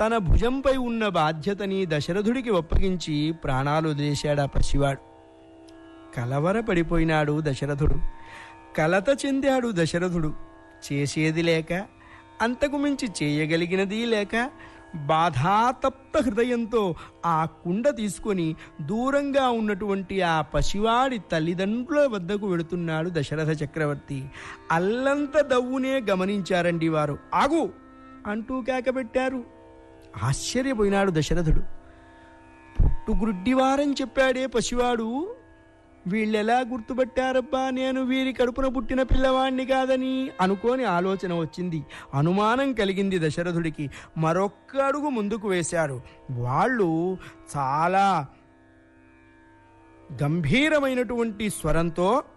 తన భుజంపై ఉన్న బాధ్యతని దశరథుడికి ఒప్పగించి ప్రాణాలు వదిలేశాడు ఆ పసివాడు కలవరపడిపోయినాడు దశరథుడు కలత చెందాడు దశరథుడు చేసేది లేక అంతకు మించి చేయగలిగినది లేక బాధాతప్త హృదయంతో ఆ కుండ తీసుకొని దూరంగా ఉన్నటువంటి ఆ పసివాడి తల్లిదండ్రుల వద్దకు వెళుతున్నాడు దశరథ చక్రవర్తి అల్లంత దవ్వునే గమనించారండి వారు ఆగు అంటూ కేకబెట్టారు ఆశ్చర్యపోయినాడు దశరథుడు పుట్టుగుడ్డివారని చెప్పాడే పసివాడు వీళ్ళెలా గుర్తుపట్టారబ్బా నేను వీరి కడుపున పుట్టిన పిల్లవాణ్ణి కాదని అనుకోని ఆలోచన వచ్చింది అనుమానం కలిగింది దశరథుడికి మరొక్క అడుగు ముందుకు వేశాడు వాళ్ళు చాలా గంభీరమైనటువంటి స్వరంతో